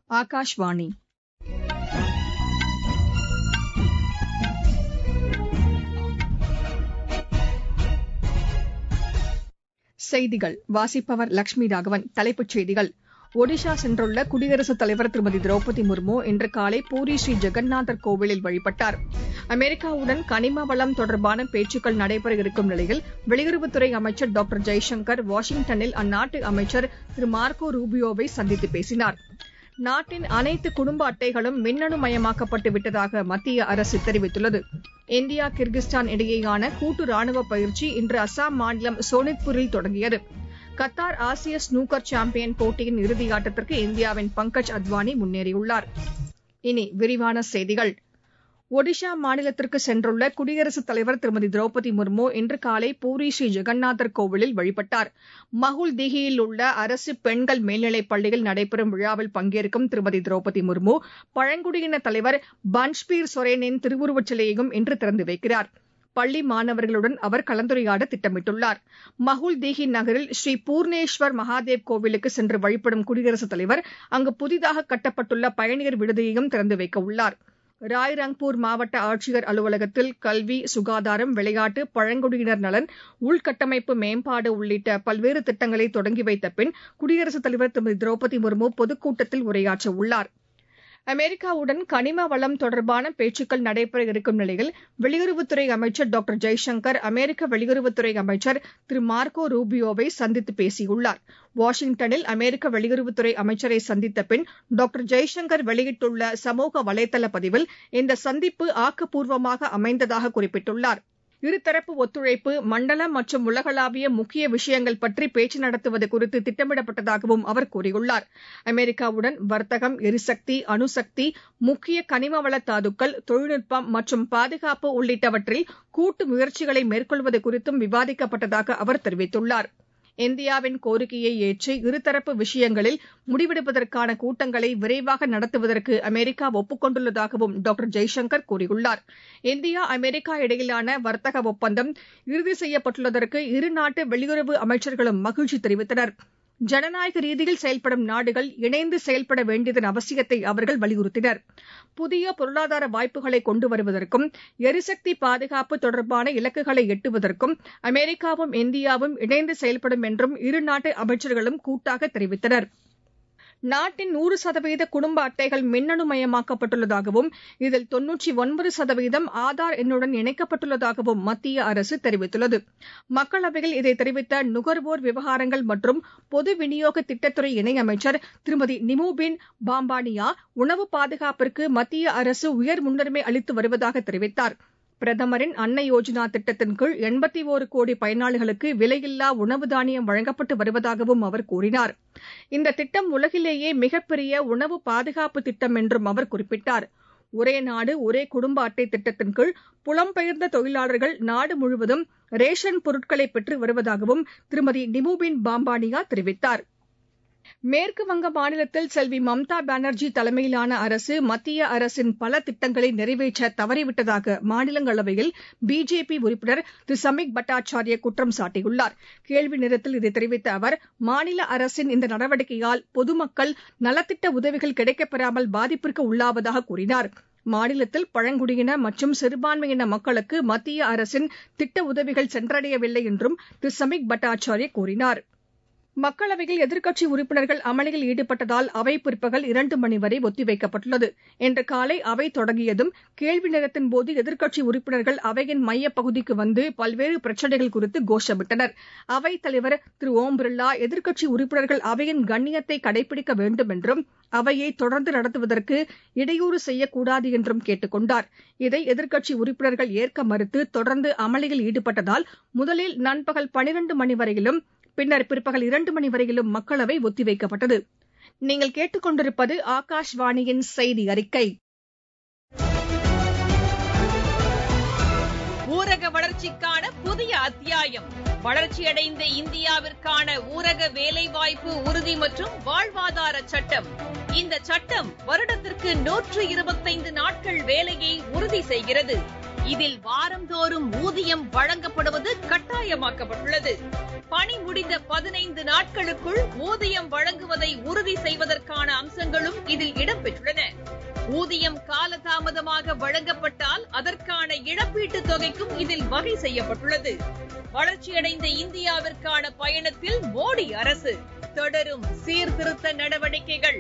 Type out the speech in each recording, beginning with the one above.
ஆகாஷ்வாணி செய்திகள் வாசிப்பவர் லட்சுமி ராகவன் தலைப்புச் செய்திகள் ஒடிஷா சென்றுள்ள குடியரசுத் தலைவர் திருமதி திரௌபதி முர்மு இன்று காலை பூரி ஸ்ரீ ஜெகந்நாதர் கோவிலில் வழிபட்டார் அமெரிக்காவுடன் கனிம வளம் தொடர்பான பேச்சுக்கள் நடைபெற இருக்கும் நிலையில் வெளியுறவுத்துறை அமைச்சர் டாக்டர் ஜெய்சங்கர் வாஷிங்டனில் அந்நாட்டு அமைச்சர் திரு மார்க்கோ ரூபியோவை சந்தித்து பேசினார் நாட்டின் அனைத்து குடும்ப அட்டைகளும் மின்னணு மயமாக்கப்பட்டு விட்டதாக மத்திய அரசு தெரிவித்துள்ளது இந்தியா கிர்கிஸ்தான் இடையேயான கூட்டு ராணுவ பயிற்சி இன்று அசாம் மாநிலம் சோனித்பூரில் தொடங்கியது கத்தார் ஆசிய ஸ்னூக்கர் சாம்பியன் போட்டியின் இறுதியாட்டத்திற்கு இந்தியாவின் பங்கஜ் அத்வானி முன்னேறியுள்ளார் இனி விரிவான செய்திகள் ஒடிஷா மாநிலத்திற்கு சென்றுள்ள குடியரசுத் தலைவர் திருமதி திரௌபதி முர்மு இன்று காலை பூரி ஸ்ரீ ஜெகந்நாதர் கோவிலில் வழிபட்டார் மகுல்தீஹியில் உள்ள அரசு பெண்கள் மேல்நிலைப் பள்ளியில் நடைபெறும் விழாவில் பங்கேற்கும் திருமதி திரௌபதி முர்மு பழங்குடியின தலைவர் பன்ஷ்பீர் சொரேனின் திருவுருவச் சிலையையும் இன்று திறந்து வைக்கிறார் பள்ளி மாணவர்களுடன் அவர் கலந்துரையாட திட்டமிட்டுள்ளார் மகுல்தீஹி நகரில் ஸ்ரீ பூர்ணேஸ்வர் மகாதேவ் கோவிலுக்கு சென்று வழிபடும் குடியரசுத் தலைவர் அங்கு புதிதாக கட்டப்பட்டுள்ள பயணியர் விடுதியையும் திறந்து வைக்க உள்ளார் ராய்ரங்பூர் மாவட்ட ஆட்சியர் அலுவலகத்தில் கல்வி சுகாதாரம் விளையாட்டு பழங்குடியினர் நலன் உள்கட்டமைப்பு மேம்பாடு உள்ளிட்ட பல்வேறு திட்டங்களை தொடங்கி வைத்த பின் குடியரசுத் தலைவர் திருமதி திரௌபதி முர்மு பொதுக்கூட்டத்தில் உரையாற்ற உள்ளார் அமெரிக்காவுடன் கனிம வளம் தொடர்பான பேச்சுக்கள் நடைபெற இருக்கும் நிலையில் வெளியுறவுத்துறை அமைச்சர் டாக்டர் ஜெய்சங்கர் அமெரிக்க வெளியுறவுத்துறை அமைச்சர் திரு மார்க்கோ ரூபியோவை சந்தித்து பேசியுள்ளார் வாஷிங்டனில் அமெரிக்க வெளியுறவுத்துறை அமைச்சரை சந்தித்த பின் டாக்டர் ஜெய்சங்கர் வெளியிட்டுள்ள சமூக வலைதள பதிவில் இந்த சந்திப்பு ஆக்கப்பூர்வமாக அமைந்ததாக குறிப்பிட்டுள்ளார் இருதரப்பு ஒத்துழைப்பு மண்டல மற்றும் உலகளாவிய முக்கிய விஷயங்கள் பற்றி பேச்சு நடத்துவது குறித்து திட்டமிடப்பட்டதாகவும் அவர் கூறியுள்ளார் அமெரிக்காவுடன் வர்த்தகம் எரிசக்தி அணுசக்தி முக்கிய கனிமவள தாதுக்கள் தொழில்நுட்பம் மற்றும் பாதுகாப்பு உள்ளிட்டவற்றில் கூட்டு முயற்சிகளை மேற்கொள்வது குறித்தும் விவாதிக்கப்பட்டதாக அவர் தெரிவித்துள்ளார் இந்தியாவின் கோரிக்கையை ஏற்று இருதரப்பு விஷயங்களில் முடிவெடுப்பதற்கான கூட்டங்களை விரைவாக நடத்துவதற்கு அமெரிக்கா ஒப்புக் கொண்டுள்ளதாகவும் டாக்டர் ஜெய்சங்கர் கூறியுள்ளார் இந்தியா அமெரிக்கா இடையிலான வர்த்தக ஒப்பந்தம் இறுதி செய்யப்பட்டுள்ளதற்கு இருநாட்டு வெளியுறவு அமைச்சர்களும் மகிழ்ச்சி தெரிவித்தனர் ஜனநாயக ரீதியில் செயல்படும் நாடுகள் இணைந்து செயல்பட வேண்டியதன் அவசியத்தை அவர்கள் வலியுறுத்தினர் புதிய பொருளாதார வாய்ப்புகளை கொண்டு வருவதற்கும் எரிசக்தி பாதுகாப்பு தொடர்பான இலக்குகளை எட்டுவதற்கும் அமெரிக்காவும் இந்தியாவும் இணைந்து செயல்படும் என்றும் இருநாட்டு அமைச்சர்களும் கூட்டாக தெரிவித்தனர் நாட்டின் நூறு சதவீத குடும்ப அட்டைகள் மின்னணு மயமாக்கப்பட்டுள்ளதாகவும் இதில் தொன்னூற்றி ஒன்பது சதவீதம் ஆதார் எண்ணுடன் இணைக்கப்பட்டுள்ளதாகவும் மத்திய அரசு தெரிவித்துள்ளது மக்களவையில் இதை தெரிவித்த நுகர்வோர் விவகாரங்கள் மற்றும் பொது விநியோக திட்டத்துறை இணையமைச்சர் திருமதி நிமூபின் பாம்பானியா உணவு பாதுகாப்பிற்கு மத்திய அரசு உயர் முன்னுரிமை அளித்து வருவதாக தெரிவித்தார் பிரதமரின் அன்ன யோஜனா திட்டத்தின் கீழ் எண்பத்தி ஒரு கோடி பயனாளிகளுக்கு விலையில்லா உணவு தானியம் வழங்கப்பட்டு வருவதாகவும் அவர் கூறினார் இந்த திட்டம் உலகிலேயே மிகப்பெரிய உணவு பாதுகாப்பு திட்டம் என்றும் அவர் குறிப்பிட்டார் ஒரே நாடு ஒரே குடும்ப அட்டை திட்டத்தின் கீழ் புலம்பெயர்ந்த தொழிலாளர்கள் நாடு முழுவதும் ரேஷன் பொருட்களை பெற்று வருவதாகவும் திருமதி நிமூபின் பாம்பானியா தெரிவித்தார் மேற்குவங்க மாநிலத்தில் செல்வி மம்தா பானர்ஜி தலைமையிலான அரசு மத்திய அரசின் பல திட்டங்களை நிறைவேற்ற தவறிவிட்டதாக மாநிலங்களவையில் பிஜேபி உறுப்பினர் திரு சமிக் பட்டாச்சார்யா குற்றம் சாட்டியுள்ளார் கேள்வி நேரத்தில் இதை தெரிவித்த அவர் மாநில அரசின் இந்த நடவடிக்கையால் பொதுமக்கள் நலத்திட்ட உதவிகள் கிடைக்கப்பெறாமல் பாதிப்பிற்கு உள்ளாவதாக கூறினார் மாநிலத்தில் பழங்குடியின மற்றும் சிறுபான்மையின மக்களுக்கு மத்திய அரசின் திட்ட உதவிகள் சென்றடையவில்லை என்றும் திரு சமிக் பட்டாச்சார்யா கூறினார் மக்களவையில் எதிர்க்கட்சி உறுப்பினர்கள் அமளியில் ஈடுபட்டதால் அவை பிற்பகல் இரண்டு மணி வரை ஒத்திவைக்கப்பட்டுள்ளது இன்று காலை அவை தொடங்கியதும் கேள்வி நேரத்தின்போது எதிர்க்கட்சி உறுப்பினர்கள் அவையின் மையப்பகுதிக்கு வந்து பல்வேறு பிரச்சினைகள் குறித்து கோஷமிட்டனர் அவைத் தலைவர் திரு ஓம் பிர்லா எதிர்க்கட்சி உறுப்பினர்கள் அவையின் கண்ணியத்தை கடைபிடிக்க வேண்டும் என்றும் அவையை தொடர்ந்து நடத்துவதற்கு இடையூறு செய்யக்கூடாது என்றும் கேட்டுக் கொண்டார் இதை எதிர்க்கட்சி உறுப்பினர்கள் ஏற்க மறுத்து தொடர்ந்து அமளியில் ஈடுபட்டதால் முதலில் நண்பகல் பனிரண்டு மணி வரையிலும் பின்னர் பிற்பகல் இரண்டு மணி வரையிலும் மக்களவை ஒத்திவைக்கப்பட்டது நீங்கள் கேட்டுக்கொண்டிருப்பது ஆகாஷ்வாணியின் செய்தி அறிக்கை ஊரக வளர்ச்சிக்கான புதிய அத்தியாயம் வளர்ச்சியடைந்த இந்தியாவிற்கான ஊரக வேலைவாய்ப்பு உறுதி மற்றும் வாழ்வாதார சட்டம் இந்த சட்டம் வருடத்திற்கு நூற்று இருபத்தைந்து நாட்கள் வேலையை உறுதி செய்கிறது இதில் வாரந்தோறும் ஊதியம் வழங்கப்படுவது கட்டாயமாக்கப்பட்டுள்ளது பணி முடிந்த பதினைந்து நாட்களுக்குள் ஊதியம் வழங்குவதை உறுதி செய்வதற்கான அம்சங்களும் இதில் இடம்பெற்றுள்ளன ஊதியம் காலதாமதமாக வழங்கப்பட்டால் அதற்கான இழப்பீட்டுத் தொகைக்கும் இதில் வகை செய்யப்பட்டுள்ளது வளர்ச்சியடைந்த இந்தியாவிற்கான பயணத்தில் மோடி அரசு தொடரும் சீர்திருத்த நடவடிக்கைகள்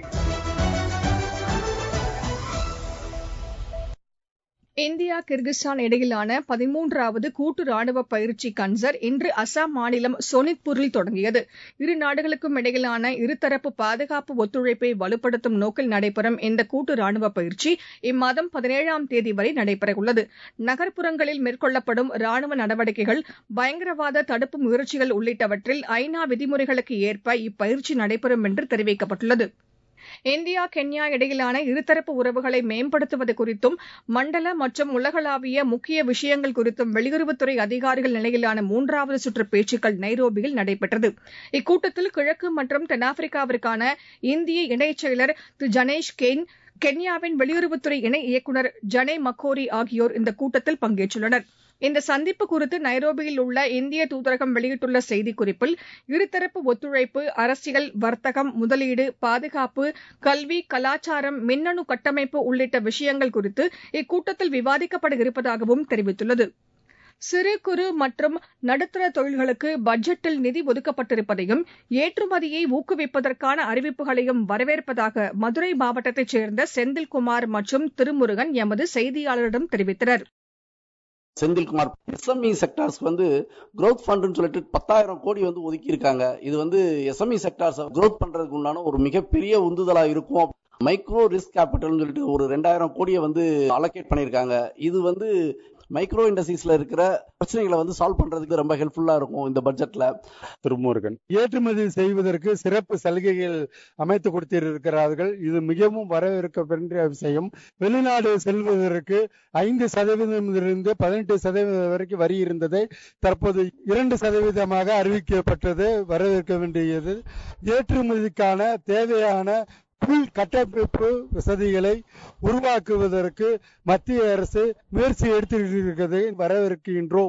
இந்தியா கிர்கிஸ்தான் இடையிலான பதிமூன்றாவது கூட்டு ராணுவ பயிற்சி கன்சர் இன்று அசாம் மாநிலம் சோனித்பூரில் தொடங்கியது இரு நாடுகளுக்கும் இடையிலான இருதரப்பு பாதுகாப்பு ஒத்துழைப்பை வலுப்படுத்தும் நோக்கில் நடைபெறும் இந்த கூட்டு ராணுவ பயிற்சி இம்மாதம் பதினேழாம் தேதி வரை நடைபெறவுள்ளது நகர்ப்புறங்களில் மேற்கொள்ளப்படும் ராணுவ நடவடிக்கைகள் பயங்கரவாத தடுப்பு முயற்சிகள் உள்ளிட்டவற்றில் ஐநா விதிமுறைகளுக்கு ஏற்ப இப்பயிற்சி நடைபெறும் என்று தெரிவிக்கப்பட்டுள்ளது இந்தியா கென்யா இடையிலான இருதரப்பு உறவுகளை மேம்படுத்துவது குறித்தும் மண்டல மற்றும் உலகளாவிய முக்கிய விஷயங்கள் குறித்தும் வெளியுறவுத்துறை அதிகாரிகள் நிலையிலான மூன்றாவது சுற்று பேச்சுக்கள் நைரோபியில் நடைபெற்றது இக்கூட்டத்தில் கிழக்கு மற்றும் தென்னாப்பிரிக்காவிற்கான இந்திய இணைச் செயலர் திரு ஜனேஷ் கெயின் கென்யாவின் வெளியுறவுத்துறை இணை இயக்குநர் ஜனே மக்கோரி ஆகியோர் இந்த கூட்டத்தில் பங்கேற்றுள்ளனர் இந்த சந்திப்பு குறித்து நைரோபியில் உள்ள இந்திய தூதரகம் வெளியிட்டுள்ள செய்திக்குறிப்பில் இருதரப்பு ஒத்துழைப்பு அரசியல் வர்த்தகம் முதலீடு பாதுகாப்பு கல்வி கலாச்சாரம் மின்னணு கட்டமைப்பு உள்ளிட்ட விஷயங்கள் குறித்து இக்கூட்டத்தில் விவாதிக்கப்பட இருப்பதாகவும் தெரிவித்துள்ளது சிறு குறு மற்றும் நடுத்தர தொழில்களுக்கு பட்ஜெட்டில் நிதி ஒதுக்கப்பட்டிருப்பதையும் ஏற்றுமதியை ஊக்குவிப்பதற்கான அறிவிப்புகளையும் வரவேற்பதாக மதுரை மாவட்டத்தைச் சேர்ந்த செந்தில்குமார் மற்றும் திருமுருகன் எமது செய்தியாளரிடம் தெரிவித்தனர் செந்தில்குமார் எஸ்எம்இ செக்டார்ஸ்க்கு வந்து growth ஃபண்டுன்னு சொல்லிட்டு பத்தாயிரம் கோடி வந்து ஒதுக்கி இருக்காங்க இது வந்து எஸ்எம்இ செக்டார்ஸ் growth பண்றதுக்கு உண்டான ஒரு மிகப்பெரிய உந்துதலா இருக்கும் மைக்ரோ ரிஸ்க் கேபிட்டல்னு சொல்லிட்டு ஒரு ரெண்டாயிரம் கோடியை வந்து அலோகேட் பண்ணியிருக்காங்க இது வந்து மைக்ரோ இண்டஸ்ட்ரீஸ்ல இருக்கிற பிரச்சனைகளை வந்து சால்வ் பண்றதுக்கு ரொம்ப ஹெல்ப்ஃபுல்லா இருக்கும் இந்த பட்ஜெட்ல திருமுருகன் ஏற்றுமதி செய்வதற்கு சிறப்பு சலுகைகள் அமைத்து கொடுத்திருக்கிறார்கள் இது மிகவும் வரவேற்க வேண்டிய விஷயம் வெளிநாடு செல்வதற்கு ஐந்து சதவீதமிலிருந்து பதினெட்டு சதவீதம் வரைக்கும் வரி இருந்ததை தற்போது இரண்டு சதவீதமாக அறிவிக்கப்பட்டது வரவேற்க வேண்டியது ஏற்றுமதிக்கான தேவையான புல் கட்டமைப்பு வசதிகளை உருவாக்குவதற்கு மத்திய அரசு முயற்சி எடுத்திருக்கிறதை வரவேற்கின்றோம்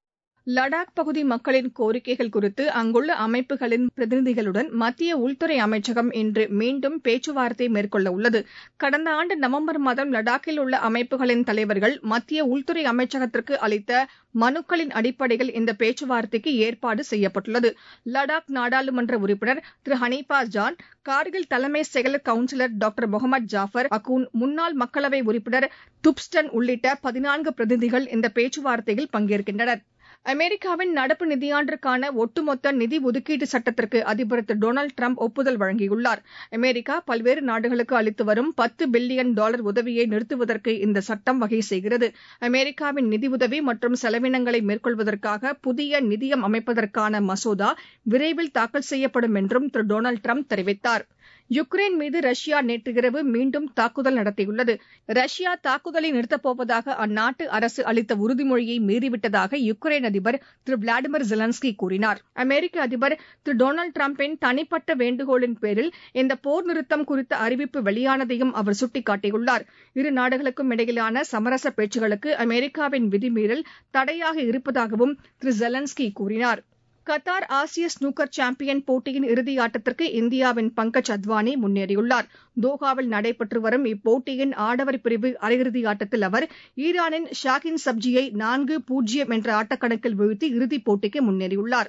லடாக் பகுதி மக்களின் கோரிக்கைகள் குறித்து அங்குள்ள அமைப்புகளின் பிரதிநிதிகளுடன் மத்திய உள்துறை அமைச்சகம் இன்று மீண்டும் பேச்சுவார்த்தை மேற்கொள்ள உள்ளது கடந்த ஆண்டு நவம்பர் மாதம் லடாக்கில் உள்ள அமைப்புகளின் தலைவர்கள் மத்திய உள்துறை அமைச்சகத்திற்கு அளித்த மனுக்களின் அடிப்படையில் இந்த பேச்சுவார்த்தைக்கு ஏற்பாடு செய்யப்பட்டுள்ளது லடாக் நாடாளுமன்ற உறுப்பினர் திரு ஹனீபா ஜான் கார்கில் தலைமை செயலர் கவுன்சிலர் டாக்டர் முகமது ஜாஃபர் அக்கூன் முன்னாள் மக்களவை உறுப்பினர் துப்ஸ்டன் உள்ளிட்ட பதினான்கு பிரதிநிதிகள் இந்த பேச்சுவார்த்தையில் பங்கேற்கின்றனர் அமெரிக்காவின் நடப்பு நிதியாண்டிற்கான ஒட்டுமொத்த நிதி ஒதுக்கீட்டு சட்டத்திற்கு அதிபர் திரு டொனால்டு டிரம்ப் ஒப்புதல் வழங்கியுள்ளார் அமெரிக்கா பல்வேறு நாடுகளுக்கு அளித்து வரும் பத்து பில்லியன் டாலர் உதவியை நிறுத்துவதற்கு இந்த சட்டம் வகை செய்கிறது அமெரிக்காவின் நிதியுதவி மற்றும் செலவினங்களை மேற்கொள்வதற்காக புதிய நிதியம் அமைப்பதற்கான மசோதா விரைவில் தாக்கல் செய்யப்படும் என்றும் திரு டொனால்டு டிரம்ப் தெரிவித்தார் யுக்ரைன் மீது ரஷ்யா நேற்று இரவு மீண்டும் தாக்குதல் நடத்தியுள்ளது ரஷ்யா தாக்குதலை நிறுத்தப் போவதாக அந்நாட்டு அரசு அளித்த உறுதிமொழியை மீறிவிட்டதாக யுக்ரைன் அதிபர் திரு விளாடிமிர் ஜெலன்ஸ்கி கூறினார் அமெரிக்க அதிபர் திரு டொனால்டு டிரம்பின் தனிப்பட்ட வேண்டுகோளின் பேரில் இந்த போர் நிறுத்தம் குறித்த அறிவிப்பு வெளியானதையும் அவர் சுட்டிக்காட்டியுள்ளார் இரு நாடுகளுக்கும் இடையிலான சமரச பேச்சுகளுக்கு அமெரிக்காவின் விதிமீறல் தடையாக இருப்பதாகவும் திரு ஜெலன்ஸ்கி கூறினார் கத்தார் ஆசிய ஸ்னூக்கர் சாம்பியன் போட்டியின் இறுதி ஆட்டத்திற்கு இந்தியாவின் பங்கஜ் அத்வானி முன்னேறியுள்ளார் தோஹாவில் நடைபெற்று வரும் இப்போட்டியின் ஆடவர் பிரிவு அரையிறுதி ஆட்டத்தில் அவர் ஈரானின் ஷாகின் சப்ஜியை நான்கு பூஜ்ஜியம் என்ற ஆட்டக்கணக்கில் வீழ்த்தி இறுதிப் போட்டிக்கு முன்னேறியுள்ளார்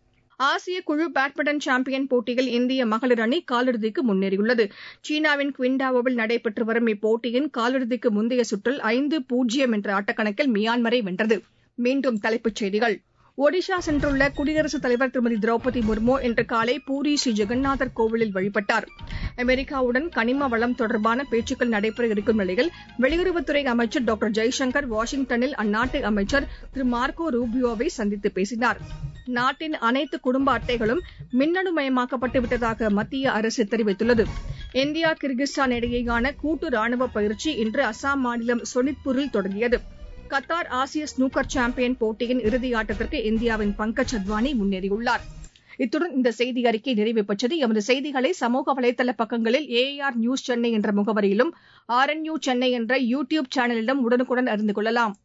ஆசிய குழு பேட்மிண்டன் சாம்பியன் போட்டியில் இந்திய மகளிர் அணி காலிறுதிக்கு முன்னேறியுள்ளது சீனாவின் குவிண்டாவோவில் நடைபெற்று வரும் இப்போட்டியின் காலிறுதிக்கு முந்தைய சுற்றில் ஐந்து பூஜ்ஜியம் என்ற ஆட்டக்கணக்கில் மியான்மரை வென்றது மீண்டும் தலைப்புச் செய்திகள் ஒடிஷா சென்றுள்ள குடியரசுத் தலைவர் திருமதி திரௌபதி முர்மு இன்று காலை பூரி ஸ்ரீ ஜெகநாதர் கோவிலில் வழிபட்டார் அமெரிக்காவுடன் கனிம வளம் தொடர்பான பேச்சுக்கள் நடைபெற இருக்கும் நிலையில் வெளியுறவுத்துறை அமைச்சர் டாக்டர் ஜெய்சங்கர் வாஷிங்டனில் அந்நாட்டு அமைச்சர் திரு மார்க்கோ ரூபியோவை சந்தித்து பேசினார் நாட்டின் அனைத்து குடும்ப அட்டைகளும் மின்னணு மயமாக்கப்பட்டு விட்டதாக மத்திய அரசு தெரிவித்துள்ளது இந்தியா கிர்கிஸ்தான் இடையேயான கூட்டு ராணுவ பயிற்சி இன்று அசாம் மாநிலம் சொனித்பூரில் தொடங்கியது கத்தார் ஆசிய ஸ்னூக்கர் சாம்பியன் போட்டியின் இறுதி ஆட்டத்திற்கு இந்தியாவின் பங்கஜ் அத்வானி முன்னேறியுள்ளார் இத்துடன் இந்த செய்தி அறிக்கை நிறைவு பெற்றது எமது செய்திகளை சமூக வலைதள பக்கங்களில் ஏஆர் நியூஸ் சென்னை என்ற முகவரியிலும் ஆர் என் யூ சென்னை என்ற யூ டியூப் சேனலிலும் உடனுக்குடன் அறிந்து கொள்ளலாம்